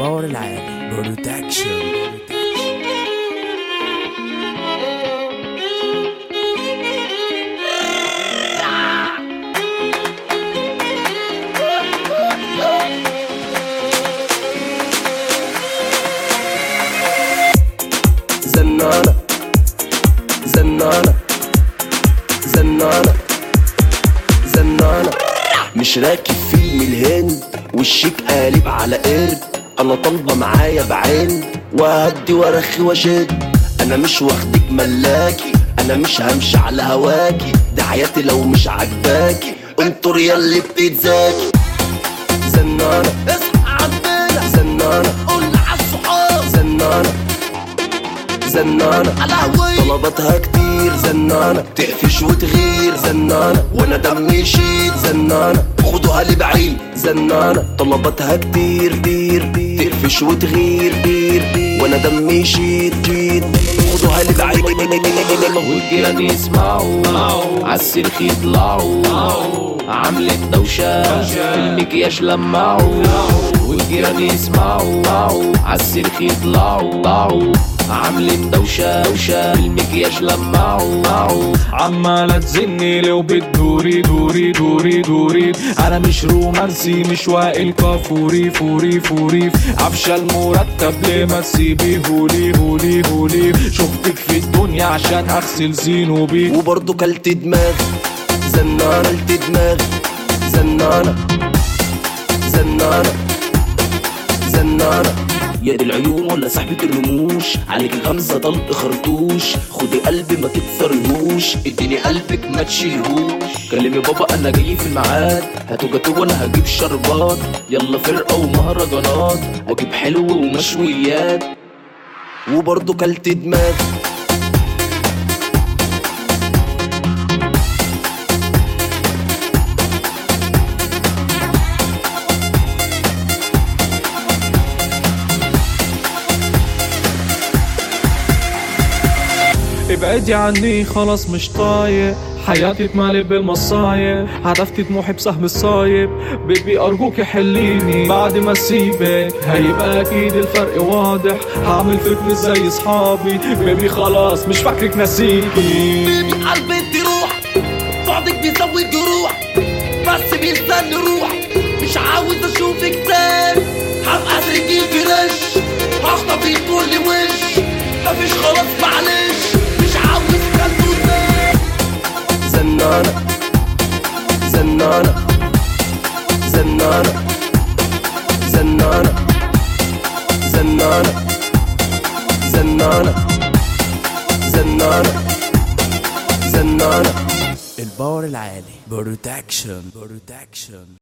الباور العالي بروتكشن زنانة زنانة زنانة زنانة مش راكب فيلم الهند والشيك قالب على قرد انا طالبة معايا بعين وهدي وارخي واشد انا مش واخدك ملاكي انا مش همشي على هواكي ده حياتي لو مش عجباكي انطر ياللي بتتذاكي زنانة اصحى عندنا زنانة قول عالصحاب زنانة زنانة طلباتها كتير زنانة تقفش وتغير زنانة وانا دمي يشيد زنانة خدوها لي بعيد زنانة طلباتها كتير كتير تقفش وتغير غير وانا دمي يشيد شيد خدوها لي بعيد والجيران يسمعوا عالسلك يطلعوا عملت دوشة في المكياج لمعوا والجيران يسمعوا عالسلك يطلعوا عاملين دوشة دوشة في المكياج لمعوا عمالة تزني لو بتدوري دوري دوري دوري انا مش رومانسي مش وائل كافوري فوري فوري عفشة المرتب ليه ما تسيبي هولي هولي هولي شفتك في الدنيا عشان اغسل زينو بيك وبرضه كلت دماغ زنانة كلت دماغ زنانة زنانة زنانة يا دي العيون ولا صاحبة الرموش عليك الغمزة طلق خرطوش خدي قلبي ما تكسرهوش اديني قلبك ما تشيلهوش كلمي بابا انا جاي في الميعاد هاتوا جاتوه وانا هجيب شربات يلا فرقة ومهرجانات واجيب حلو ومشويات وبرضه كلت دماغ ابعدي عني خلاص مش طايق حياتي اتملت بالمصايب هدفتي طموحي بسهم الصايب بيبي ارجوك حليني بعد ما اسيبك هيبقى اكيد الفرق واضح هعمل فتنس زي صحابي بيبي خلاص مش فاكرك نسيكي بيبي قلبي تروح بعدك بيزود جروح بس بيستنى روح مش عاوز اشوفك تاني هبقى سجين فريش هخطفك كل وش مفيش خلاص معلش مش عاوز كلب تاني زنانة زنانة زنانة زنانة زنانة زنانة زنانة زنانة الباور العالي بروتكشن بروتكشن